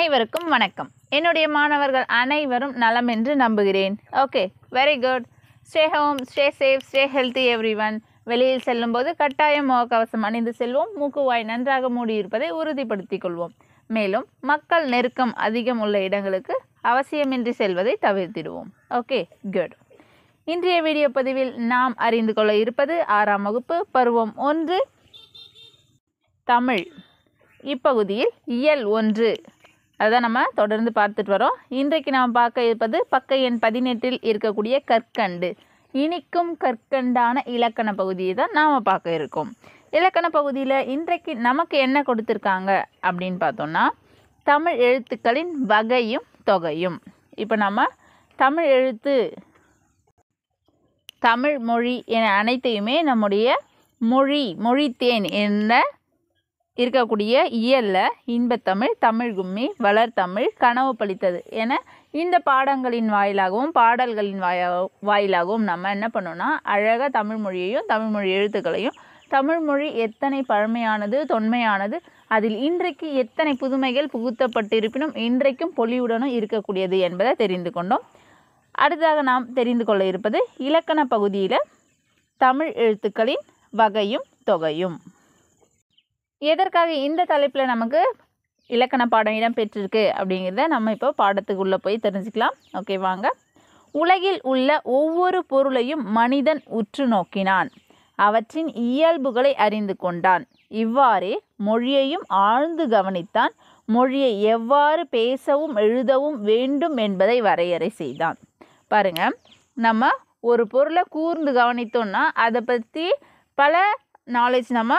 அனைவருக்கும் வணக்கம் என்னுடைய மாணவர்கள் அனைவரும் நலம் என்று நம்புகிறேன் okay very good stay home stay safe stay healthy everyone வெளியில் செல்லும்போது கட்டாயம் முகக்கவசம் அணிந்து செல்வோம் மூக்குவாய் நன்றாக மூடியிருப்பதை உறுதிப்படுத்திக் கொள்வோம் மேலும் மக்கள் நெருக்கம் அதிகம் உள்ள இடங்களுக்கு அவசியமின்றி செல்வதை தவிர்த்திடுவோம் ஓகே குட் இன்றைய வீடியோ பதிவில் நாம் அறிந்து கொள்ள இருப்பது ஆறாம் வகுப்பு பருவம் ஒன்று தமிழ் இப்பகுதியில் இயல் ஒன்று அதுதான் நம்ம தொடர்ந்து பார்த்துட்டு வரோம் இன்றைக்கு நாம் பார்க்க இருப்பது பக்க எண் பதினெட்டில் இருக்கக்கூடிய கற்கண்டு இனிக்கும் கற்கண்டான இலக்கண பகுதியை தான் நாம் பார்க்க இருக்கோம் இலக்கண பகுதியில் இன்றைக்கு நமக்கு என்ன கொடுத்துருக்காங்க அப்படின்னு பார்த்தோம்னா தமிழ் எழுத்துக்களின் வகையும் தொகையும் இப்போ நம்ம தமிழ் எழுத்து தமிழ் மொழி என அனைத்தையுமே நம்முடைய மொழி மொழித்தேன் என்ற இருக்கக்கூடிய இயலில் இன்பத்தமிழ் தமிழ் கும்மி வளர்தமிழ் கனவு பளித்தது என இந்த பாடங்களின் வாயிலாகவும் பாடல்களின் வாயா வாயிலாகவும் நம்ம என்ன பண்ணோம்னா அழகாக தமிழ் மொழியையும் தமிழ் மொழி எழுத்துக்களையும் தமிழ் மொழி எத்தனை பழமையானது தொன்மையானது அதில் இன்றைக்கு எத்தனை புதுமைகள் புகுத்தப்பட்டிருப்பினும் இன்றைக்கும் பொலிவுடனும் இருக்கக்கூடியது என்பதை தெரிந்து கொண்டோம் அடுத்ததாக நாம் தெரிந்து கொள்ள இருப்பது இலக்கண பகுதியில் தமிழ் எழுத்துக்களின் வகையும் தொகையும் எதற்காக இந்த தலைப்பில் நமக்கு இலக்கண பாடம் இடம் பெற்றிருக்கு அப்படிங்கிறத நம்ம இப்போ பாடத்துக்குள்ளே போய் தெரிஞ்சுக்கலாம் ஓகே வாங்க உலகில் உள்ள ஒவ்வொரு பொருளையும் மனிதன் உற்று நோக்கினான் அவற்றின் இயல்புகளை அறிந்து கொண்டான் இவ்வாறே மொழியையும் ஆழ்ந்து கவனித்தான் மொழியை எவ்வாறு பேசவும் எழுதவும் வேண்டும் என்பதை வரையறை செய்தான் பாருங்க நம்ம ஒரு பொருளை கூர்ந்து கவனித்தோம்னா அதை பற்றி பல நாலேஜ் நம்ம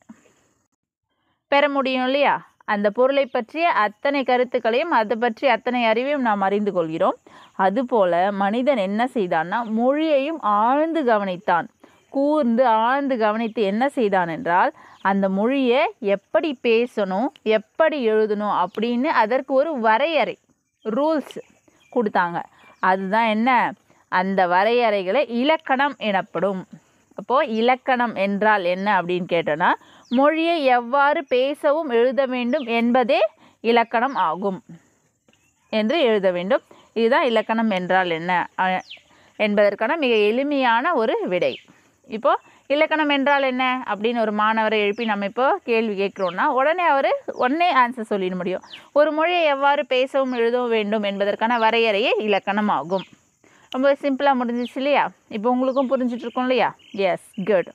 பெற முடியும் இல்லையா அந்த பொருளை பற்றிய அத்தனை கருத்துக்களையும் அதை பற்றி அத்தனை அறிவையும் நாம் அறிந்து கொள்கிறோம் அதுபோல மனிதன் என்ன செய்தான்னா மொழியையும் ஆழ்ந்து கவனித்தான் கூர்ந்து ஆழ்ந்து கவனித்து என்ன செய்தான் என்றால் அந்த மொழியை எப்படி பேசணும் எப்படி எழுதணும் அப்படின்னு அதற்கு ஒரு வரையறை ரூல்ஸ் கொடுத்தாங்க அதுதான் என்ன அந்த வரையறைகளை இலக்கணம் எனப்படும் அப்போது இலக்கணம் என்றால் என்ன அப்படின்னு கேட்டோன்னா மொழியை எவ்வாறு பேசவும் எழுத வேண்டும் என்பதே இலக்கணம் ஆகும் என்று எழுத வேண்டும் இதுதான் இலக்கணம் என்றால் என்ன அஹ், என்பதற்கான மிக எளிமையான ஒரு விடை இப்போது இலக்கணம் என்றால் என்ன அப்படின்னு ஒரு மாணவரை எழுப்பி நம்ம இப்போ கேள்வி கேட்குறோன்னா உடனே அவர் உடனே ஆன்சர் சொல்லிட முடியும் ஒரு மொழியை எவ்வாறு பேசவும் எழுதவும் வேண்டும் என்பதற்கான வரையறையே இலக்கணம் ஆகும் ரொம்ப சிம்பிளாக முடிஞ்சிச்சு இல்லையா இப்போ உங்களுக்கும் புரிஞ்சிட்டு இருக்கும் இல்லையா எஸ் குட்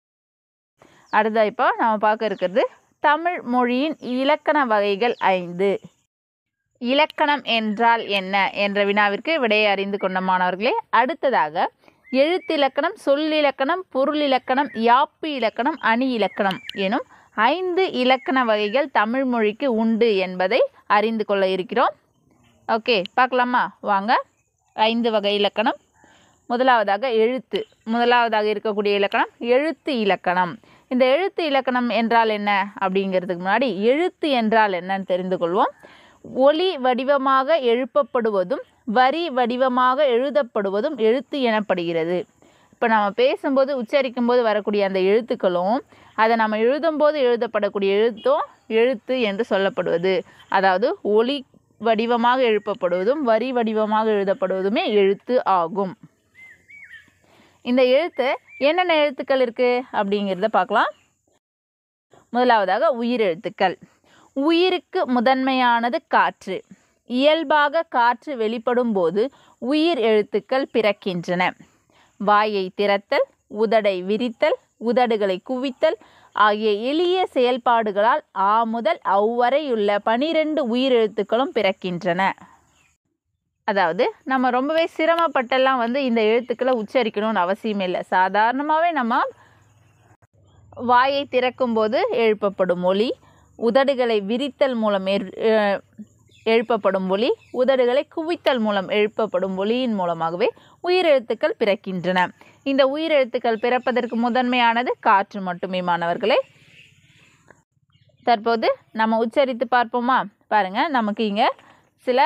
அடுத்தா இப்போ நம்ம பார்க்க இருக்கிறது தமிழ் மொழியின் இலக்கண வகைகள் ஐந்து இலக்கணம் என்றால் என்ன என்ற வினாவிற்கு விடையை அறிந்து கொண்ட மாணவர்களே அடுத்ததாக எழுத்திலக்கணம் சொல்லிலக்கணம் பொருளிலக்கணம் யாப்பு இலக்கணம் அணி இலக்கணம் எனும் ஐந்து இலக்கண வகைகள் தமிழ் மொழிக்கு உண்டு என்பதை அறிந்து கொள்ள இருக்கிறோம் ஓகே பார்க்கலாமா வாங்க ஐந்து வகை இலக்கணம் முதலாவதாக எழுத்து முதலாவதாக இருக்கக்கூடிய இலக்கணம் எழுத்து இலக்கணம் இந்த எழுத்து இலக்கணம் என்றால் என்ன அப்படிங்கிறதுக்கு முன்னாடி எழுத்து என்றால் என்னன்னு தெரிந்து கொள்வோம் ஒலி வடிவமாக எழுப்பப்படுவதும் வரி வடிவமாக எழுதப்படுவதும் எழுத்து எனப்படுகிறது இப்போ நம்ம பேசும்போது உச்சரிக்கும் போது வரக்கூடிய அந்த எழுத்துக்களும் அதை நம்ம எழுதும்போது எழுதப்படக்கூடிய எழுத்தும் எழுத்து என்று சொல்லப்படுவது அதாவது ஒலி வடிவமாக எழுப்பப்படுவதும் வரி வடிவமாக எழுதப்படுவதுமே எழுத்து ஆகும் இந்த எழுத்து என்னென்ன எழுத்துக்கள் இருக்குது அப்படிங்கிறத பார்க்கலாம் முதலாவதாக உயிரெழுத்துக்கள் உயிருக்கு முதன்மையானது காற்று இயல்பாக காற்று வெளிப்படும் போது உயிர் எழுத்துக்கள் பிறக்கின்றன வாயை திறத்தல் உதடை விரித்தல் உதடுகளை குவித்தல் ஆகிய எளிய செயல்பாடுகளால் ஆ முதல் அவ்வரையுள்ள பனிரெண்டு உயிரெழுத்துக்களும் பிறக்கின்றன அதாவது நம்ம ரொம்பவே சிரமப்பட்டெல்லாம் வந்து இந்த எழுத்துக்களை உச்சரிக்கணும்னு அவசியம் இல்லை சாதாரணமாகவே நம்ம வாயை திறக்கும்போது எழுப்பப்படும் ஒலி உதடுகளை விரித்தல் மூலம் ஏற்- அஹ் எழுப்பப்படும் ஒலி உதடுகளை குவித்தல் மூலம் எழுப்பப்படும் ஒலியின் மூலமாகவே உயிரெழுத்துக்கள் பிறக்கின்றன இந்த உயிரெழுத்துக்கள் பிறப்பதற்கு முதன்மையானது காற்று மட்டுமே மாணவர்களே தற்போது நம்ம உச்சரித்து பார்ப்போமா பாருங்க நமக்கு இங்க சில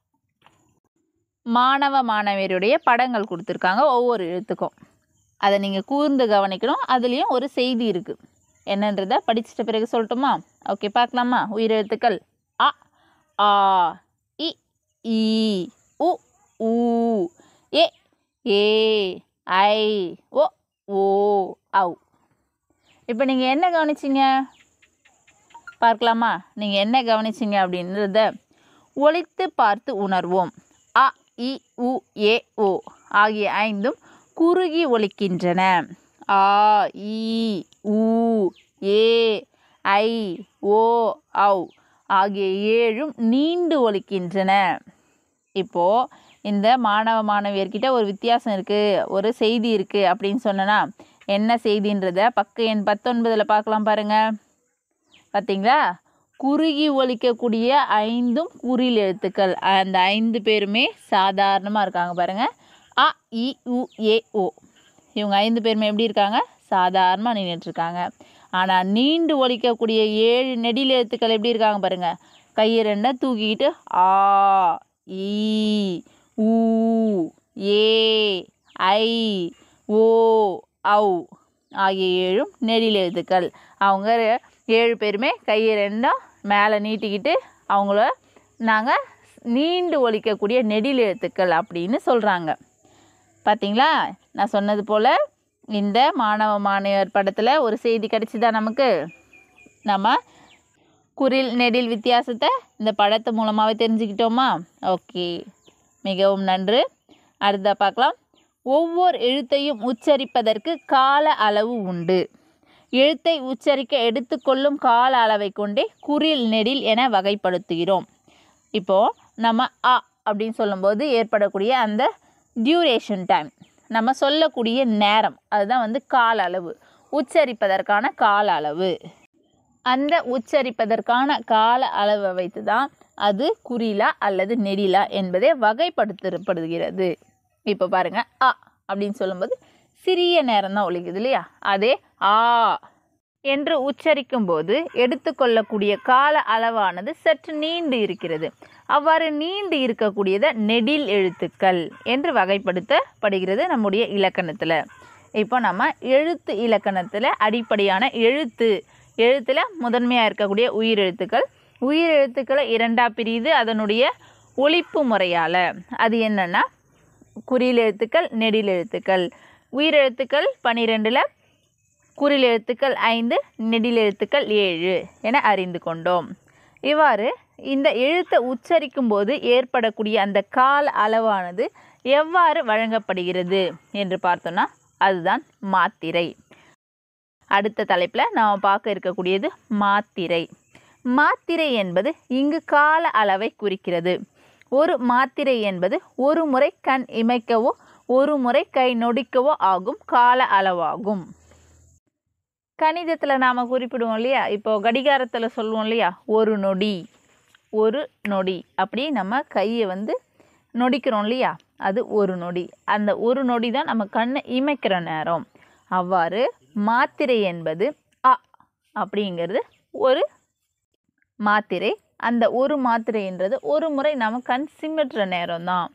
மாணவ மாணவியருடைய படங்கள் கொடுத்துருக்காங்க ஒவ்வொரு எழுத்துக்கும் அதை நீங்கள் கூர்ந்து கவனிக்கணும் அதுலேயும் ஒரு செய்தி இருக்குது என்னன்றதை படிச்சிட்ட பிறகு சொல்லட்டுமா ஓகே பார்க்கலாமா உயிரெழுத்துக்கள் அ ஆ இ ஈ உ ஊ ஏ ஏ ஐ ஓ ஓ ஔ இப்போ நீங்கள் என்ன கவனிச்சிங்க பார்க்கலாமா நீங்கள் என்ன கவனிச்சிங்க அப்படின்றத ஒழித்து பார்த்து உணர்வோம் அ இ உ ஏ ஓ ஆகிய ஐந்தும் குறுகி ஒலிக்கின்றன ஆ இ உ ஏ ஐ ஓ ஔ ஆகிய ஏழும் நீண்டு ஒலிக்கின்றன இப்போது இந்த மாணவ மாணவியர்கிட்ட ஒரு வித்தியாசம் இருக்குது ஒரு செய்தி இருக்குது அப்படின்னு சொன்னனா என்ன செய்தின்றத பக்க எண் பத்தொன்பதில் பார்க்கலாம் பாருங்கள் பார்த்தீங்களா குறுகி ஒலிக்கக்கூடிய ஐந்தும் குறில் எழுத்துக்கள் அந்த ஐந்து பேருமே சாதாரணமாக இருக்காங்க பாருங்கள் அ இ உ ஏ ஓ இவங்க ஐந்து பேருமே எப்படி இருக்காங்க சாதாரணமாக நின்றுட்டுருக்காங்க ஆனால் நீண்டு ஒலிக்கக்கூடிய ஏழு நெடில் எழுத்துக்கள் எப்படி இருக்காங்க பாருங்கள் கையை ரெண்டை தூக்கிக்கிட்டு ஆ ஈ ஊ ஏ ஐ ஓ ஔ ஆகிய ஏழும் நெடில் எழுத்துக்கள் அவங்க ஏழு பேருமே கையை ரெண்டும் மேலே நீட்டிக்கிட்டு அவங்கள நாங்கள் நீண்டு ஒலிக்கக்கூடிய நெடில் எழுத்துக்கள் அப்படின்னு சொல்கிறாங்க பார்த்தீங்களா நான் சொன்னது போல் இந்த மாணவ மாணவியர் படத்தில் ஒரு செய்தி கிடச்சிதா நமக்கு நம்ம குரில் நெடில் வித்தியாசத்தை இந்த படத்து மூலமாகவே தெரிஞ்சுக்கிட்டோமா ஓகே மிகவும் நன்று அடுத்த பார்க்கலாம் ஒவ்வொரு எழுத்தையும் உச்சரிப்பதற்கு கால அளவு உண்டு எழுத்தை உச்சரிக்க எடுத்துக்கொள்ளும் கால அளவை கொண்டே குறில் நெடில் என வகைப்படுத்துகிறோம் இப்போது நம்ம அ அப்படின்னு சொல்லும்போது ஏற்படக்கூடிய அந்த டியூரேஷன் டைம் நம்ம சொல்லக்கூடிய நேரம் அதுதான் வந்து கால அளவு உச்சரிப்பதற்கான கால அளவு அந்த உச்சரிப்பதற்கான கால அளவை வைத்து தான் அது குறிலா அல்லது நெடிலா என்பதை வகைப்படுத்தப்படுகிறது இப்போ பாருங்க அ அப்படின்னு சொல்லும்போது சிறிய நேரம் தான் ஒழிக்குது இல்லையா அதே ஆ என்று உச்சரிக்கும் போது எடுத்துக்கொள்ளக்கூடிய கால அளவானது சற்று நீண்டு இருக்கிறது அவ்வாறு நீண்டு இருக்கக்கூடியதை நெடில் எழுத்துக்கள் என்று வகைப்படுத்தப்படுகிறது நம்முடைய இலக்கணத்தில் இப்போ நம்ம எழுத்து இலக்கணத்தில் அடிப்படையான எழுத்து எழுத்தில் முதன்மையாக இருக்கக்கூடிய உயிரெழுத்துக்கள் உயிரெழுத்துக்களை இரண்டாக பிரிது அதனுடைய ஒழிப்பு முறையால் அது என்னென்னா குறில் எழுத்துக்கள் நெடில் எழுத்துக்கள் உயிரெழுத்துக்கள் பன்னிரெண்டில் குறில் எழுத்துக்கள் ஐந்து நெடில் எழுத்துக்கள் ஏழு என அறிந்து கொண்டோம் இவ்வாறு இந்த எழுத்தை உச்சரிக்கும் போது ஏற்படக்கூடிய அந்த கால அளவானது எவ்வாறு வழங்கப்படுகிறது என்று பார்த்தோன்னா அதுதான் மாத்திரை அடுத்த தலைப்பில் நாம் பார்க்க இருக்கக்கூடியது மாத்திரை மாத்திரை என்பது இங்கு கால அளவை குறிக்கிறது ஒரு மாத்திரை என்பது ஒரு முறை கண் இமைக்கவோ ஒரு முறை கை நொடிக்கவோ ஆகும் கால அளவாகும் கணிதத்தில் நாம் குறிப்பிடுவோம் இல்லையா இப்போ கடிகாரத்தில் சொல்லுவோம் இல்லையா ஒரு நொடி ஒரு நொடி அப்படி நம்ம கையை வந்து நொடிக்கிறோம் இல்லையா அது ஒரு நொடி அந்த ஒரு நொடி தான் நம்ம கண்ணை இமைக்கிற நேரம் அவ்வாறு மாத்திரை என்பது அ அப்படிங்கிறது ஒரு மாத்திரை அந்த ஒரு மாத்திரைன்றது ஒரு முறை நம்ம கண் சிமிட்டுற நேரம் தான்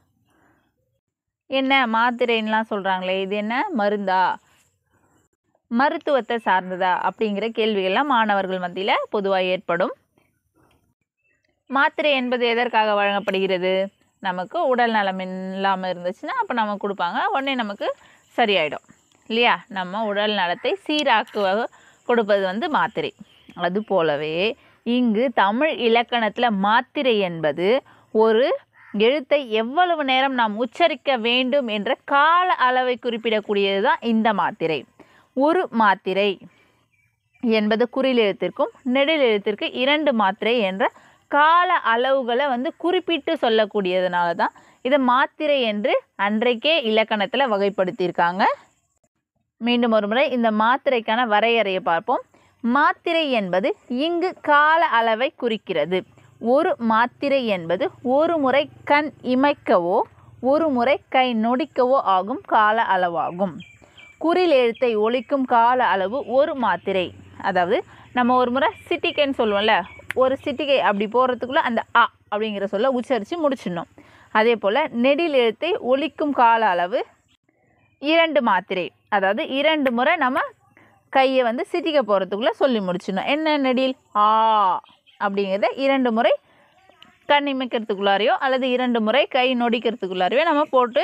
என்ன மாத்திரைன்னெலாம் சொல்கிறாங்களே இது என்ன மருந்தா மருத்துவத்தை சார்ந்ததா அப்படிங்கிற கேள்விகள்லாம் மாணவர்கள் மத்தியில் பொதுவாக ஏற்படும் மாத்திரை என்பது எதற்காக வழங்கப்படுகிறது நமக்கு உடல் நலம் இல்லாமல் இருந்துச்சுன்னா அப்போ நமக்கு கொடுப்பாங்க உடனே நமக்கு சரியாயிடும் இல்லையா நம்ம உடல் நலத்தை சீராக்குவ கொடுப்பது வந்து மாத்திரை அது போலவே இங்கு தமிழ் இலக்கணத்தில் மாத்திரை என்பது ஒரு எழுத்தை எவ்வளவு நேரம் நாம் உச்சரிக்க வேண்டும் என்ற கால அளவை குறிப்பிடக்கூடியது தான் இந்த மாத்திரை ஒரு மாத்திரை என்பது குறில் எழுத்திற்கும் நெடில் எழுத்திற்கு இரண்டு மாத்திரை என்ற கால அளவுகளை வந்து குறிப்பிட்டு சொல்லக்கூடியதுனால தான் இதை மாத்திரை என்று அன்றைக்கே இலக்கணத்தில் வகைப்படுத்தியிருக்காங்க மீண்டும் ஒரு முறை இந்த மாத்திரைக்கான வரையறையை பார்ப்போம் மாத்திரை என்பது இங்கு கால அளவை குறிக்கிறது ஒரு மாத்திரை என்பது ஒரு முறை கண் இமைக்கவோ ஒரு முறை கை நொடிக்கவோ ஆகும் கால அளவாகும் குறில் எழுத்தை ஒழிக்கும் கால அளவு ஒரு மாத்திரை அதாவது நம்ம ஒரு முறை சிட்டிக்கைன்னு சொல்லுவோம்ல ஒரு சிட்டிகை அப்படி போகிறதுக்குள்ளே அந்த அ அப்படிங்கிற சொல்ல உச்சரித்து முடிச்சிடணும் அதே போல் நெடில் எழுத்தை ஒழிக்கும் கால அளவு இரண்டு மாத்திரை அதாவது இரண்டு முறை நம்ம கையை வந்து சிட்டிக்க போகிறதுக்குள்ளே சொல்லி முடிச்சிடணும் என்ன நெடில் ஆ அப்படிங்கிறத இரண்டு முறை கண் இமைக்கிறதுக்குள்ளாரையோ அல்லது இரண்டு முறை கை நொடிக்கிறதுக்குள்ளாரையோ நம்ம போட்டு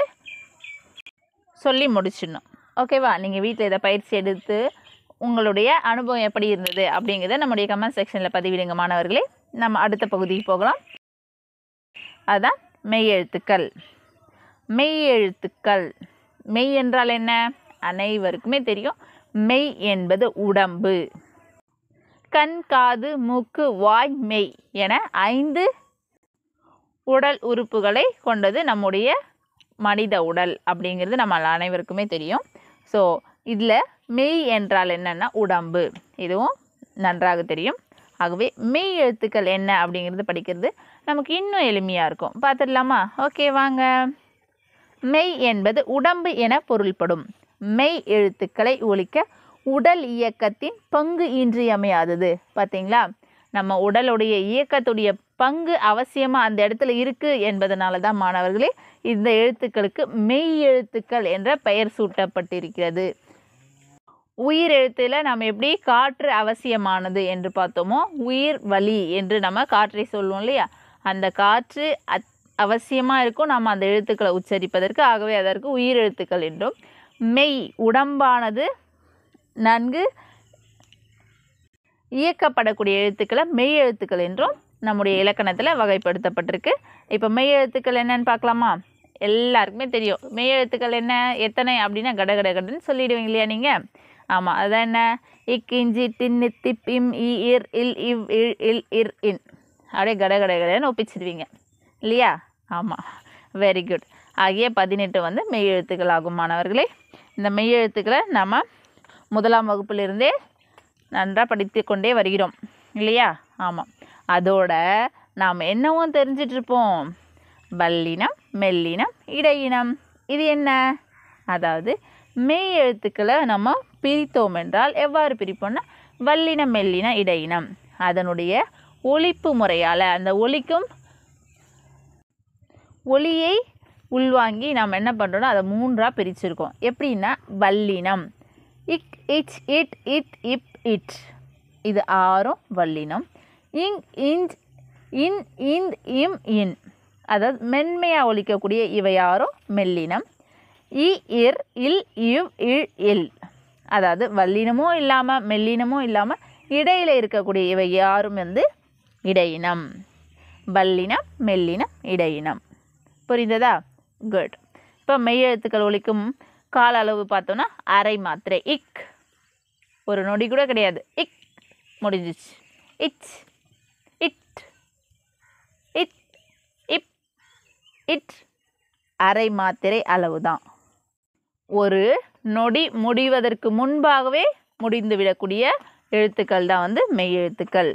சொல்லி முடிச்சிடணும் ஓகேவா நீங்கள் வீட்டில் இதை பயிற்சி எடுத்து உங்களுடைய அனுபவம் எப்படி இருந்தது அப்படிங்கிறத நம்முடைய கமெண்ட் செக்ஷனில் பதிவிடுங்க மாணவர்களே நம்ம அடுத்த பகுதிக்கு போகலாம் அதுதான் மெய் எழுத்துக்கள் மெய் எழுத்துக்கள் மெய் என்றால் என்ன அனைவருக்குமே தெரியும் மெய் என்பது உடம்பு கண் காது மூக்கு வாய் மெய் என ஐந்து உடல் உறுப்புகளை கொண்டது நம்முடைய மனித உடல் அப்படிங்கிறது நம்ம அனைவருக்குமே தெரியும் ஸோ இதில் மெய் என்றால் என்னன்னா உடம்பு இதுவும் நன்றாக தெரியும் ஆகவே மெய் எழுத்துக்கள் என்ன அப்படிங்கிறது படிக்கிறது நமக்கு இன்னும் எளிமையாக இருக்கும் பார்த்துடலாமா ஓகே வாங்க மெய் என்பது உடம்பு என பொருள்படும் மெய் எழுத்துக்களை ஒலிக்க உடல் இயக்கத்தின் பங்கு இன்றியமையாதது பார்த்தீங்களா நம்ம உடலுடைய இயக்கத்துடைய பங்கு அவசியமாக அந்த இடத்துல இருக்குது என்பதனால தான் மாணவர்களே இந்த எழுத்துக்களுக்கு மெய் எழுத்துக்கள் என்ற பெயர் சூட்டப்பட்டிருக்கிறது உயிர் எழுத்தில் நம்ம எப்படி காற்று அவசியமானது என்று பார்த்தோமோ உயிர் வலி என்று நம்ம காற்றை சொல்லுவோம் இல்லையா அந்த காற்று அத் அவசியமாக இருக்கும் நம்ம அந்த எழுத்துக்களை உச்சரிப்பதற்கு ஆகவே அதற்கு உயிர் எழுத்துக்கள் என்றும் மெய் உடம்பானது நன்கு இயக்கப்படக்கூடிய எழுத்துக்களை மெய் எழுத்துக்கள் என்றும் நம்முடைய இலக்கணத்தில் வகைப்படுத்தப்பட்டிருக்கு இப்போ மெய் எழுத்துக்கள் என்னன்னு பார்க்கலாமா எல்லாருக்குமே தெரியும் மெய் எழுத்துக்கள் என்ன எத்தனை அப்படின்னா கட கட கடன்னு சொல்லிடுவீங்க இல்லையா நீங்கள் ஆமாம் அதான் என்ன இக் இஞ்சி டின்னு திப் இம் இ இர் இல் இவ் இல் இல் இர் இன் அப்படியே கட கட கடன்னு ஒப்பிச்சிடுவீங்க இல்லையா ஆமாம் வெரி குட் ஆகிய பதினெட்டு வந்து மெய் எழுத்துக்கள் ஆகும் மாணவர்களே இந்த மெய் எழுத்துக்களை நம்ம முதலாம் வகுப்பிலிருந்தே நன்றாக படித்து கொண்டே வருகிறோம் இல்லையா ஆமாம் அதோட நாம் என்னவும் தெரிஞ்சிட்ருப்போம் வல்லினம் மெல்லினம் இடையினம் இது என்ன அதாவது மெய் எழுத்துக்களை நம்ம பிரித்தோம் என்றால் எவ்வாறு பிரிப்போம்னா வல்லினம் மெல்லின இடையினம் அதனுடைய ஒலிப்பு முறையால் அந்த ஒலிக்கும் ஒளியை உள்வாங்கி நாம் என்ன பண்ணுறோம்னா அதை மூன்றாக பிரிச்சிருக்கோம் எப்படின்னா வல்லினம் இக் இச் இட் இட் இப் இட் இது ஆறும் வல்லினம் இங் இஞ்ச் இன் இந்த் இம் இன் அதாவது மென்மையாக ஒலிக்கக்கூடிய இவை யாரும் மெல்லினம் இ இர் இல் இவ் இல் இல் அதாவது வல்லினமும் இல்லாமல் மெல்லினமும் இல்லாமல் இடையில் இருக்கக்கூடிய இவை யாரும் வந்து இடையினம் வல்லினம் மெல்லினம் இடையினம் புரிந்ததா குட் இப்போ மெய்யெழுத்துக்கள் ஒலிக்கும் கால அளவு பார்த்தோன்னா அரை மாத்திரை இக் ஒரு நொடி கூட கிடையாது இக் முடிஞ்சிச்சு இச் இட் இட் இப் இட் அரை மாத்திரை அளவு தான் ஒரு நொடி முடிவதற்கு முன்பாகவே முடிந்துவிடக்கூடிய எழுத்துக்கள் தான் வந்து மெய் எழுத்துக்கள்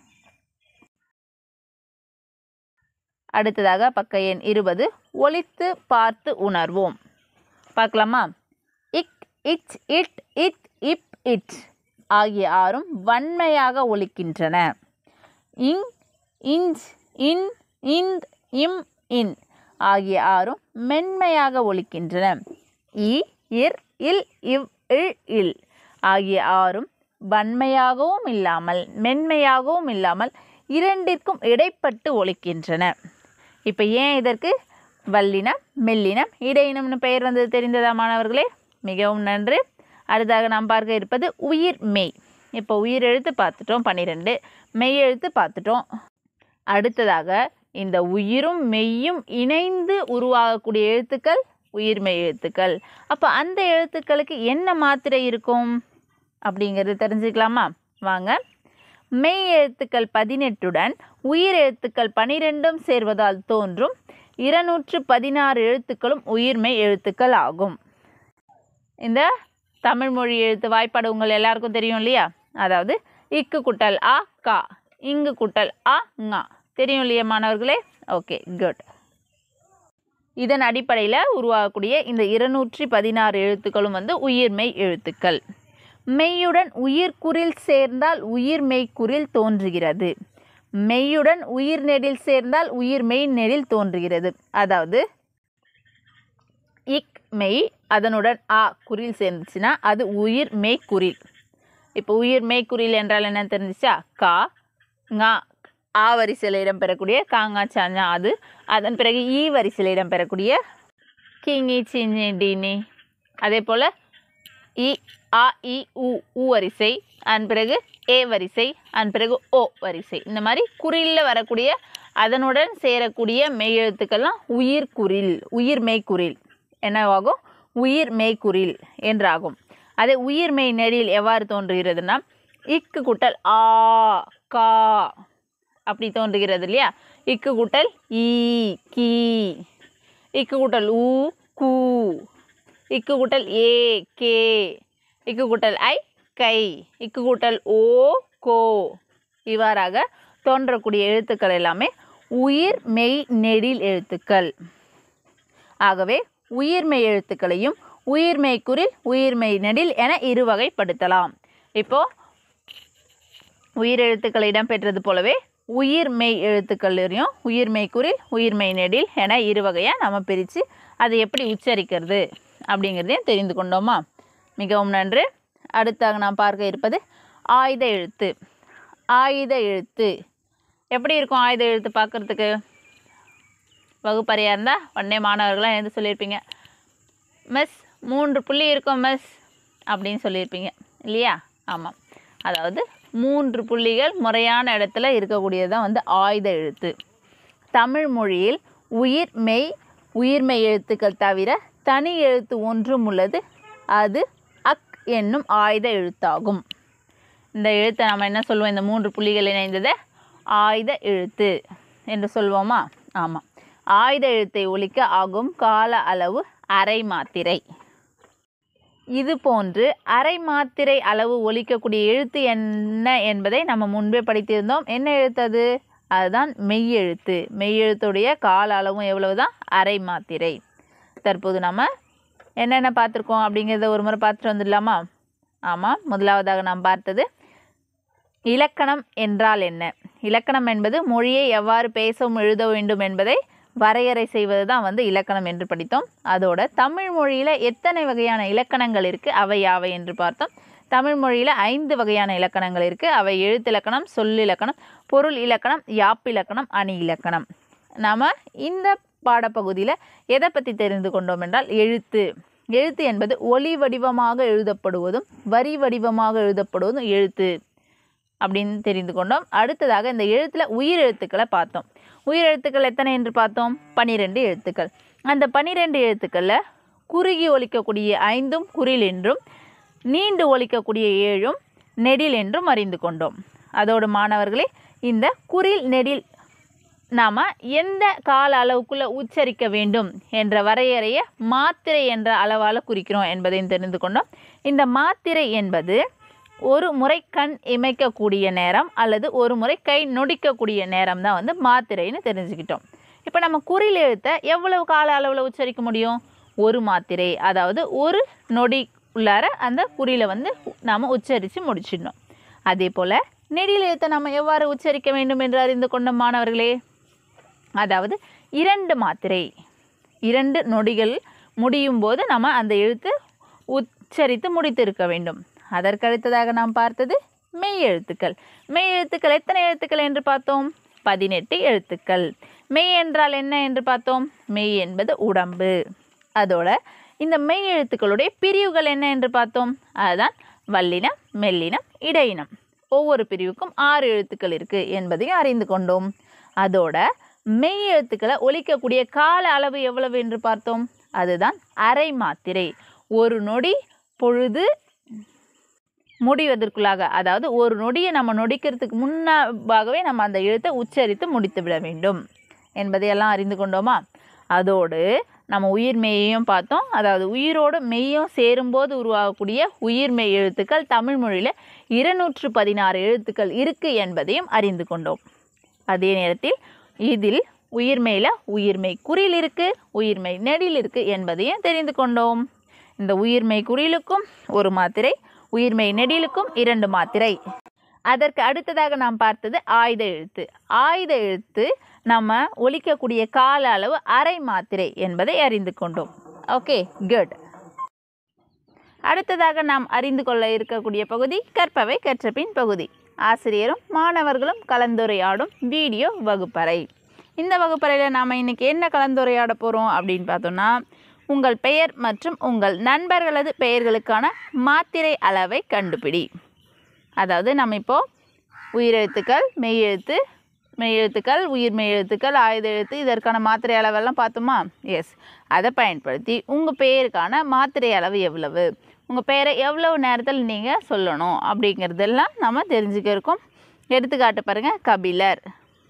அடுத்ததாக பக்க எண் இருபது ஒலித்து பார்த்து உணர்வோம் பார்க்கலாமா இக் இச் இட் இட் இப் இட் ஆகிய ஆறும் வன்மையாக ஒலிக்கின்றன இங் இஞ்ச் இன் இந்த் இம் இன் ஆகிய ஆறும் மென்மையாக ஒலிக்கின்றன இ இர் இல் இவ் இல் இல் ஆகிய ஆறும் வன்மையாகவும் இல்லாமல் மென்மையாகவும் இல்லாமல் இரண்டிற்கும் இடைப்பட்டு ஒலிக்கின்றன இப்போ ஏன் இதற்கு வல்லினம் மெல்லினம் இடையினம்னு பெயர் வந்தது தெரிந்ததா மாணவர்களே மிகவும் நன்று அடுத்ததாக நாம் பார்க்க இருப்பது உயிர் மெய் இப்போ உயிர் எழுத்து பார்த்துட்டோம் பன்னிரெண்டு மெய் எழுத்து பார்த்துட்டோம் அடுத்ததாக இந்த உயிரும் மெய்யும் இணைந்து உருவாகக்கூடிய எழுத்துக்கள் உயிர்மெய் எழுத்துக்கள் அப்போ அந்த எழுத்துக்களுக்கு என்ன மாத்திரை இருக்கும் அப்படிங்கிறது தெரிஞ்சுக்கலாமா வாங்க மெய் எழுத்துக்கள் பதினெட்டுடன் உயிர் எழுத்துக்கள் பனிரெண்டும் சேர்வதால் தோன்றும் இருநூற்று பதினாறு எழுத்துக்களும் உயிர்மெய் எழுத்துக்கள் ஆகும் இந்த தமிழ் மொழி எழுத்து வாய்ப்பாடு உங்கள் எல்லாருக்கும் தெரியும் இல்லையா அதாவது இக்கு குட்டல் ஆ கா இங்கு குட்டல் ஆ ஙா தெரியும் இல்லையா மாணவர்களே ஓகே குட் இதன் அடிப்படையில் உருவாகக்கூடிய இந்த இருநூற்றி பதினாறு எழுத்துக்களும் வந்து உயிர்மெய் எழுத்துக்கள் மெய்யுடன் உயிர்க்குறில் சேர்ந்தால் உயிர் மெய்க்குறில் தோன்றுகிறது மெய்யுடன் உயிர் நெடில் சேர்ந்தால் உயிர் மெய் நெடில் தோன்றுகிறது அதாவது இக் மெய் அதனுடன் ஆ குறில் சேர்ந்துச்சுன்னா அது உயிர் மெய் குறில் இப்போ உயிர் மெய் குறில் என்றால் என்ன தெரிஞ்சுச்சா கா ஙா ஆ வரிசையில் இடம்பெறக்கூடிய காங்கா சாஞ்சா அது அதன் பிறகு ஈ வரிசையில் இடம்பெறக்கூடிய கிங்கி சிஞ்சி டினி அதே போல் இ ஆ இ உ உ வரிசை அதன் பிறகு ஏ வரிசை அதன் பிறகு ஓ வரிசை இந்த மாதிரி குறிலில் வரக்கூடிய அதனுடன் சேரக்கூடிய மெய்யெழுத்துக்கள்லாம் உயிர் குறில் உயிர் மெய்க்குறில் என்னவாகும் உயிர் மெய்க்குறில் என்றாகும் அதே உயிர் மெய் நெடில் எவ்வாறு தோன்றுகிறதுனா இக்கு குட்டல் ஆ கா அப்படி தோன்றுகிறது இல்லையா இக்கு குட்டல் ஈ கீ இக்கு குட்டல் ஊ கூ இக்கு குட்டல் ஏ கே இக்கு குட்டல் ஐ கை இக்கு குட்டல் ஓ கோ இவ்வாறாக தோன்றக்கூடிய எழுத்துக்கள் எல்லாமே உயிர் மெய் நெடில் எழுத்துக்கள் ஆகவே உயிர்மெய் எழுத்துக்களையும் உயிர்மெய் குறில் உயிர்மெய் நெடில் என இரு வகைப்படுத்தலாம் இப்போ உயிரெழுத்துக்கள் இடம்பெற்றது போலவே உயிர்மெய் எழுத்துக்கள்லையும் உயிர்மெய் குறில் உயிர்மெய் நெடில் என இரு வகையாக நம்ம பிரித்து அதை எப்படி உச்சரிக்கிறது அப்படிங்கிறதையும் தெரிந்து கொண்டோமா மிகவும் நன்று அடுத்தாக நாம் பார்க்க இருப்பது ஆயுத எழுத்து ஆயுத எழுத்து எப்படி இருக்கும் ஆயுத எழுத்து பார்க்குறதுக்கு வகுப்பறையாக இருந்தால் உடனே மாணவர்களாம் எழுந்து சொல்லியிருப்பீங்க மிஸ் மூன்று புள்ளி இருக்கும் மிஸ் அப்படின்னு சொல்லியிருப்பீங்க இல்லையா ஆமாம் அதாவது மூன்று புள்ளிகள் முறையான இடத்துல இருக்கக்கூடியது தான் வந்து ஆயுத எழுத்து தமிழ் மொழியில் உயிர் மெய் உயிர்மெய் எழுத்துக்கள் தவிர தனி எழுத்து ஒன்றும் உள்ளது அது அக் என்னும் ஆயுத எழுத்தாகும் இந்த எழுத்தை நம்ம என்ன சொல்லுவோம் இந்த மூன்று புள்ளிகள் இணைந்ததை ஆயுத எழுத்து என்று சொல்வோமா ஆமாம் ஆயுத எழுத்தை ஒலிக்க ஆகும் கால அளவு அரை மாத்திரை இது போன்று அரை மாத்திரை அளவு ஒலிக்கக்கூடிய எழுத்து என்ன என்பதை நம்ம முன்பே படித்திருந்தோம் என்ன எழுத்து அது அதுதான் மெய்யெழுத்து மெய்யெழுத்துடைய கால அளவும் எவ்வளவு தான் அரை மாத்திரை தற்போது நம்ம என்னென்ன பார்த்துருக்கோம் அப்படிங்கிறத ஒரு முறை பார்த்துட்டு வந்துடலாமா ஆமாம் முதலாவதாக நாம் பார்த்தது இலக்கணம் என்றால் என்ன இலக்கணம் என்பது மொழியை எவ்வாறு பேசவும் எழுத வேண்டும் என்பதை வரையறை செய்வது தான் வந்து இலக்கணம் என்று படித்தோம் அதோட தமிழ் மொழியில் எத்தனை வகையான இலக்கணங்கள் இருக்குது அவை யாவை என்று பார்த்தோம் தமிழ் மொழியில் ஐந்து வகையான இலக்கணங்கள் இருக்குது அவை எழுத்திலக்கணம் சொல்லிலக்கணம் பொருள் இலக்கணம் யாப்பிலக்கணம் அணி இலக்கணம் நாம் இந்த பாடப்பகுதியில் எதை பற்றி தெரிந்து கொண்டோம் என்றால் எழுத்து எழுத்து என்பது ஒலி வடிவமாக எழுதப்படுவதும் வரி வடிவமாக எழுதப்படுவதும் எழுத்து அப்படின்னு தெரிந்து கொண்டோம் அடுத்ததாக இந்த எழுத்தில் உயிர் எழுத்துக்களை பார்த்தோம் உயிர் எழுத்துக்கள் எத்தனை என்று பார்த்தோம் பனிரெண்டு எழுத்துக்கள் அந்த பனிரெண்டு எழுத்துக்களில் குறுகி ஒலிக்கக்கூடிய ஐந்தும் குறில் என்றும் நீண்டு ஒலிக்கக்கூடிய ஏழும் நெடில் என்றும் அறிந்து கொண்டோம் அதோடு மாணவர்களே இந்த குறில் நெடில் நாம் எந்த கால அளவுக்குள்ளே உச்சரிக்க வேண்டும் என்ற வரையறையை மாத்திரை என்ற அளவால் குறிக்கிறோம் என்பதையும் தெரிந்து கொண்டோம் இந்த மாத்திரை என்பது ஒரு முறை கண் இமைக்கக்கூடிய நேரம் அல்லது ஒரு முறை கை நொடிக்கக்கூடிய நேரம் தான் வந்து மாத்திரைன்னு தெரிஞ்சுக்கிட்டோம் இப்போ நம்ம குறில் எழுத்தை எவ்வளவு கால அளவில் உச்சரிக்க முடியும் ஒரு மாத்திரை அதாவது ஒரு நொடி உள்ளார அந்த குறியில வந்து நாம் உச்சரித்து முடிச்சிடணும் அதே போல் நெடில் எழுத்தை நம்ம எவ்வாறு உச்சரிக்க வேண்டும் என்று அறிந்து கொண்ட மாணவர்களே அதாவது இரண்டு மாத்திரை இரண்டு நொடிகள் முடியும் போது நம்ம அந்த எழுத்து உச்சரித்து முடித்திருக்க வேண்டும் அதற்கடுத்ததாக நாம் பார்த்தது மெய் எழுத்துக்கள் மெய் எழுத்துக்கள் எத்தனை எழுத்துக்கள் என்று பார்த்தோம் பதினெட்டு எழுத்துக்கள் மெய் என்றால் என்ன என்று பார்த்தோம் மெய் என்பது உடம்பு அதோட இந்த மெய் எழுத்துக்களுடைய பிரிவுகள் என்ன என்று பார்த்தோம் அதுதான் வல்லினம் மெல்லினம் இடையினம் ஒவ்வொரு பிரிவுக்கும் ஆறு எழுத்துக்கள் இருக்குது என்பதையும் அறிந்து கொண்டோம் அதோட மெய் எழுத்துக்களை ஒலிக்கக்கூடிய கால அளவு எவ்வளவு என்று பார்த்தோம் அதுதான் அரை மாத்திரை ஒரு நொடி பொழுது முடிவதற்குள்ளாக அதாவது ஒரு நொடியை நம்ம நொடிக்கிறதுக்கு முன்னாகவே நம்ம அந்த எழுத்தை உச்சரித்து முடித்து விட வேண்டும் என்பதையெல்லாம் அறிந்து கொண்டோமா அதோடு நம்ம உயிர் மெய்யையும் பார்த்தோம் அதாவது உயிரோடு மெய்யும் சேரும்போது உருவாகக்கூடிய உயிர் மெய் எழுத்துக்கள் தமிழ் மொழியில் இருநூற்று பதினாறு எழுத்துக்கள் இருக்குது என்பதையும் அறிந்து கொண்டோம் அதே நேரத்தில் இதில் உயிர்மெயில் உயிர்மெய் குறில் இருக்குது உயிர்மெய் நெடில் இருக்குது என்பதையும் தெரிந்து கொண்டோம் இந்த உயிர்மெய் குறிலுக்கும் ஒரு மாத்திரை உயிர்மெய் நெடிலுக்கும் இரண்டு மாத்திரை அதற்கு அடுத்ததாக நாம் பார்த்தது ஆயுத எழுத்து ஆயுத எழுத்து நம்ம ஒலிக்கக்கூடிய கால அளவு அரை மாத்திரை என்பதை அறிந்து கொண்டோம் ஓகே குட் அடுத்ததாக நாம் அறிந்து கொள்ள இருக்கக்கூடிய பகுதி கற்பவை கற்றபின் பகுதி ஆசிரியரும் மாணவர்களும் கலந்துரையாடும் வீடியோ வகுப்பறை இந்த வகுப்பறையில் நாம் இன்றைக்கி என்ன கலந்துரையாட போகிறோம் அப்படின்னு பார்த்தோன்னா உங்கள் பெயர் மற்றும் உங்கள் நண்பர்களது பெயர்களுக்கான மாத்திரை அளவை கண்டுபிடி அதாவது நம்ம இப்போது உயிரெழுத்துக்கள் மெய்யெழுத்து மெய்யெழுத்துக்கள் உயிர் மெய்யெழுத்துக்கள் ஆயுத எழுத்து இதற்கான மாத்திரை அளவெல்லாம் பார்த்தோமா எஸ் அதை பயன்படுத்தி உங்கள் பெயருக்கான மாத்திரை அளவு எவ்வளவு உங்கள் பெயரை எவ்வளவு நேரத்தில் நீங்கள் சொல்லணும் அப்படிங்கிறதெல்லாம் நம்ம தெரிஞ்சுக்க இருக்கோம் எடுத்துக்காட்டு பாருங்கள் கபிலர்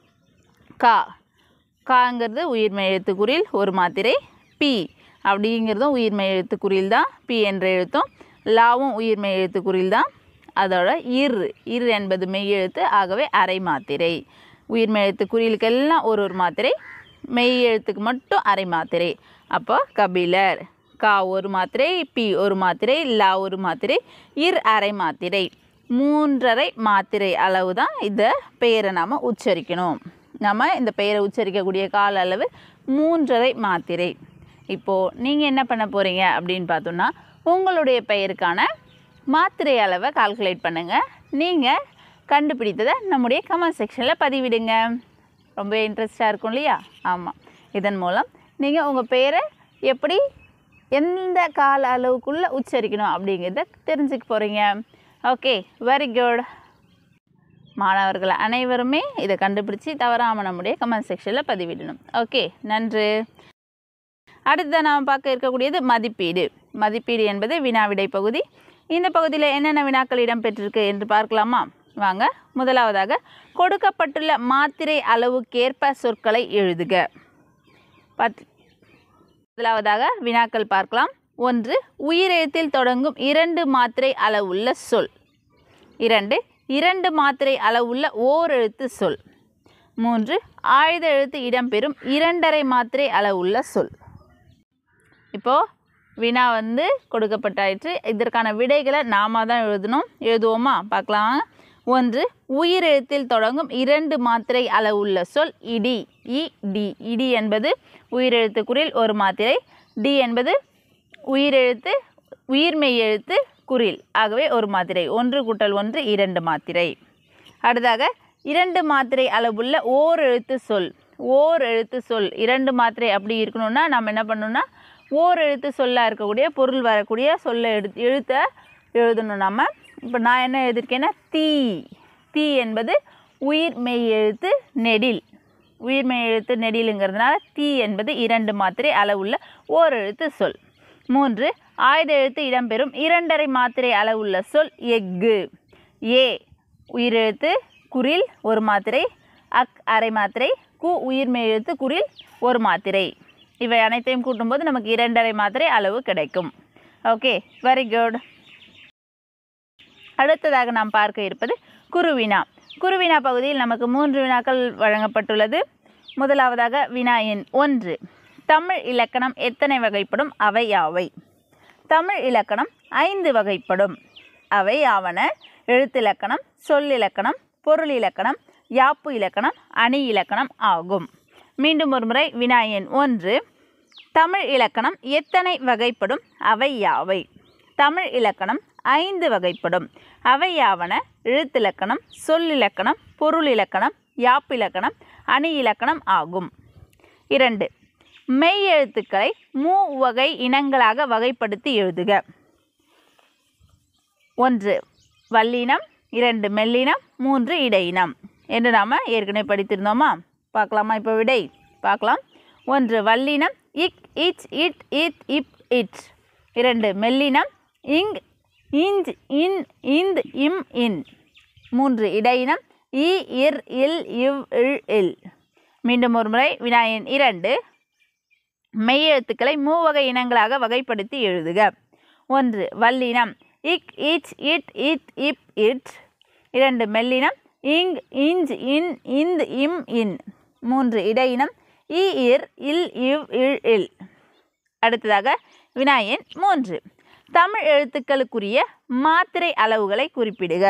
கா காங்கிறது உயிர்மெய் எழுத்துக்குறில் ஒரு மாத்திரை பி அப்படிங்கிறதும் உயிர்மெய் எழுத்துக்குறில் தான் பி என்ற எழுத்தும் லாவும் உயிர்மெய் எழுத்துக்குறில் தான் அதோட இர் இர் என்பது மெய் எழுத்து ஆகவே அரை மாத்திரை உயிர்மெய் எழுத்து குறிலுக்கெல்லாம் ஒரு ஒரு மாத்திரை மெய் எழுத்துக்கு மட்டும் அரை மாத்திரை அப்போ கபிலர் கா ஒரு மாத்திரை பி ஒரு மாத்திரை லா ஒரு மாத்திரை இர் அரை மாத்திரை மூன்றரை மாத்திரை அளவு தான் இந்த பெயரை நாம் உச்சரிக்கணும் நம்ம இந்த பெயரை உச்சரிக்கக்கூடிய கால அளவு மூன்றரை மாத்திரை இப்போது நீங்கள் என்ன பண்ண போகிறீங்க அப்படின்னு பார்த்தோன்னா உங்களுடைய பெயருக்கான மாத்திரை அளவை கால்குலேட் பண்ணுங்கள் நீங்கள் கண்டுபிடித்ததை நம்முடைய கமெண்ட் செக்ஷனில் பதிவிடுங்க ரொம்ப இன்ட்ரெஸ்டாக இருக்கும் இல்லையா ஆமாம் இதன் மூலம் நீங்கள் உங்கள் பெயரை எப்படி எந்த கால அளவுக்குள்ளே உச்சரிக்கணும் அப்படிங்கிறத தெரிஞ்சுக்க போகிறீங்க ஓகே வெரி குட் மாணவர்கள் அனைவருமே இதை கண்டுபிடிச்சி தவறாமல் நம்முடைய கமெண்ட் செக்ஷனில் பதிவிடணும் ஓகே நன்று அடுத்ததான் நாம் பார்க்க இருக்கக்கூடியது மதிப்பீடு மதிப்பீடு என்பது வினாவிடை பகுதி இந்த பகுதியில் என்னென்ன வினாக்கள் இடம்பெற்றிருக்கு என்று பார்க்கலாமா வாங்க முதலாவதாக கொடுக்கப்பட்டுள்ள மாத்திரை அளவுக்கேற்ப சொற்களை எழுதுக பத் முதலாவதாக வினாக்கள் பார்க்கலாம் ஒன்று உயிரெழுத்தில் தொடங்கும் இரண்டு மாத்திரை அளவுள்ள சொல் இரண்டு இரண்டு மாத்திரை அளவுள்ள ஓரெழுத்து சொல் மூன்று ஆயுத எழுத்து இடம்பெறும் இரண்டரை மாத்திரை அளவுள்ள சொல் இப்போது வினா வந்து கொடுக்கப்பட்டாயிற்று இதற்கான விடைகளை நாம தான் எழுதணும் எழுதுவோமா பார்க்கலாம் ஒன்று உயிரெழுத்தில் தொடங்கும் இரண்டு மாத்திரை அளவுள்ள சொல் இடி இ டி இடி என்பது உயிரெழுத்து ஒரு மாத்திரை டி என்பது உயிரெழுத்து உயிர்மெய் எழுத்து குறில் ஆகவே ஒரு மாத்திரை ஒன்று கூட்டல் ஒன்று இரண்டு மாத்திரை அடுத்ததாக இரண்டு மாத்திரை அளவுள்ள ஓர் எழுத்து சொல் ஓர் எழுத்து சொல் இரண்டு மாத்திரை அப்படி இருக்கணும்னா நம்ம என்ன பண்ணணும்னா ஓர் எழுத்து சொல்லாக இருக்கக்கூடிய பொருள் வரக்கூடிய சொல்ல எழு எழுத்த எழுதணும் நம்ம இப்போ நான் என்ன எழுதியிருக்கேன்னா தீ தீ என்பது உயிர் மெய் எழுத்து நெடில் உயிர்மெய் எழுத்து நெடிலுங்கிறதுனால தீ என்பது இரண்டு மாத்திரை அளவுள்ள ஓர் எழுத்து சொல் மூன்று ஆயுத எழுத்து இடம்பெறும் இரண்டரை மாத்திரை அளவுள்ள சொல் எஃகு ஏ உயிரெழுத்து குறில் ஒரு மாத்திரை அக் அரை மாத்திரை கு உயிர்மெய் எழுத்து குறில் ஒரு மாத்திரை இவை அனைத்தையும் கூட்டும்போது நமக்கு இரண்டரை மாத்திரை அளவு கிடைக்கும் ஓகே வெரி குட் அடுத்ததாக நாம் பார்க்க இருப்பது குருவினா குருவினா பகுதியில் நமக்கு மூன்று வினாக்கள் வழங்கப்பட்டுள்ளது முதலாவதாக வினா எண் ஒன்று தமிழ் இலக்கணம் எத்தனை வகைப்படும் அவை யாவை தமிழ் இலக்கணம் ஐந்து வகைப்படும் அவை யாவன எழுத்திலக்கணம் சொல்லிலக்கணம் பொருள் இலக்கணம் யாப்பு இலக்கணம் அணி இலக்கணம் ஆகும் மீண்டும் ஒரு முறை வினா எண் ஒன்று தமிழ் இலக்கணம் எத்தனை வகைப்படும் அவை யாவை தமிழ் இலக்கணம் ஐந்து வகைப்படும் அவை யாவன எழுத்திலக்கணம் சொல்லிலக்கணம் பொருள் இலக்கணம் யாப்பிலக்கணம் அணி இலக்கணம் ஆகும் இரண்டு மெய் எழுத்துக்களை மூ வகை இனங்களாக வகைப்படுத்தி எழுதுக ஒன்று வல்லினம் இரண்டு மெல்லினம் மூன்று இடையினம் என்று நாம் ஏற்கனவே படித்திருந்தோமா பார்க்கலாமா இப்போ விடை பார்க்கலாம் ஒன்று வல்லினம் இக் இச் இட் இத் இப் இட் இரண்டு மெல்லினம் இங் இஞ்ச் இன் இந்த் இம் இன் மூன்று இடையினம் இ இர் இல் இவ் இல் இல் மீண்டும் ஒரு முறை வினாயன் இரண்டு மெய்யெழுத்துக்களை மூவகை இனங்களாக வகைப்படுத்தி எழுதுக ஒன்று வல்லினம் இக் இச் இட் இத் இப் இட் இரண்டு மெல்லினம் இங் இஞ்ச் இன் இந்த் இம் இன் மூன்று இடையினம் இ இர் இல் இவ் இல் இல் அடுத்ததாக வினாயன் மூன்று தமிழ் எழுத்துக்களுக்குரிய மாத்திரை அளவுகளை குறிப்பிடுக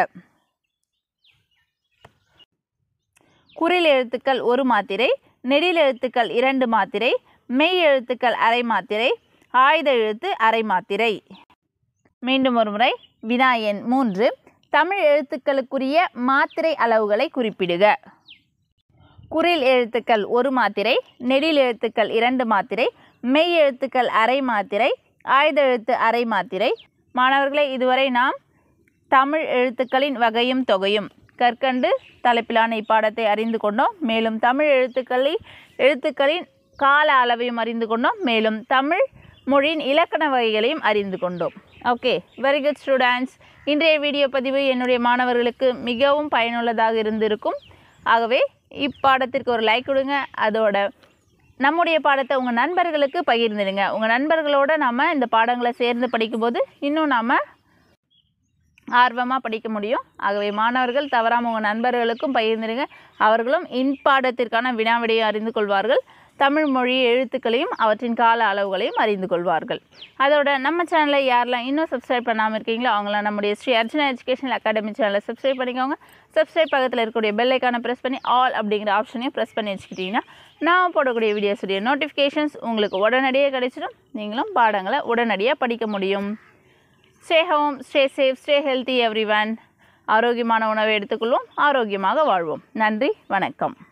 குறில் எழுத்துக்கள் ஒரு மாத்திரை நெடில் எழுத்துக்கள் இரண்டு மாத்திரை மெய் எழுத்துக்கள் அரை மாத்திரை ஆயுத எழுத்து அரை மாத்திரை மீண்டும் ஒரு முறை வினா எண் மூன்று தமிழ் எழுத்துக்களுக்குரிய மாத்திரை அளவுகளை குறிப்பிடுக குறில் எழுத்துக்கள் ஒரு மாத்திரை நெடில் எழுத்துக்கள் இரண்டு மாத்திரை மெய் எழுத்துக்கள் அரை மாத்திரை ஆயுத எழுத்து அரை மாத்திரை மாணவர்களே இதுவரை நாம் தமிழ் எழுத்துக்களின் வகையும் தொகையும் கற்கண்டு தலைப்பிலான இப்பாடத்தை அறிந்து கொண்டோம் மேலும் தமிழ் எழுத்துக்களை எழுத்துக்களின் கால அளவையும் அறிந்து கொண்டோம் மேலும் தமிழ் மொழியின் இலக்கண வகைகளையும் அறிந்து கொண்டோம் ஓகே வெரி குட் ஸ்டூடெண்ட்ஸ் இன்றைய வீடியோ பதிவு என்னுடைய மாணவர்களுக்கு மிகவும் பயனுள்ளதாக இருந்திருக்கும் ஆகவே இப்பாடத்திற்கு ஒரு லைக் கொடுங்க அதோட நம்முடைய பாடத்தை உங்கள் நண்பர்களுக்கு பகிர்ந்துடுங்க உங்கள் நண்பர்களோட நாம் இந்த பாடங்களை சேர்ந்து படிக்கும்போது இன்னும் நாம் ஆர்வமாக படிக்க முடியும் ஆகவே மாணவர்கள் தவறாமல் உங்கள் நண்பர்களுக்கும் பகிர்ந்துடுங்க அவர்களும் இப்பாடத்திற்கான வினாவிடையை அறிந்து கொள்வார்கள் தமிழ் மொழி எழுத்துக்களையும் அவற்றின் கால அளவுகளையும் அறிந்து கொள்வார்கள் அதோட நம்ம சேனலை யாரெல்லாம் இன்னும் சப்ஸ்கிரைப் பண்ணாமல் இருக்கீங்களோ அவங்களாம் நம்முடைய ஸ்ரீ அர்ஜுனா எஜுகேஷனல் அகாடமி சேனலை சப்ஸ்கிரைப் பண்ணிக்கோங்க சப்ஸ்கிரைப் பக்கத்தில் இருக்கக்கூடிய பெல் ஐக்கானை ப்ரெஸ் பண்ணி ஆல் அப்படிங்கிற ஆப்ஷனையும் ப்ரெஸ் பண்ணி வச்சுக்கிட்டிங்கன்னா நான் போடக்கூடிய வீடியோஸுடைய நோட்டிஃபிகேஷன்ஸ் உங்களுக்கு உடனடியாக கிடைச்சிடும் நீங்களும் பாடங்களை உடனடியாக படிக்க முடியும் stay home stay safe stay healthy everyone ஆரோக்கியமான உணவை எடுத்துக்கொள்வோம் ஆரோக்கியமாக வாழ்வோம் நன்றி வணக்கம்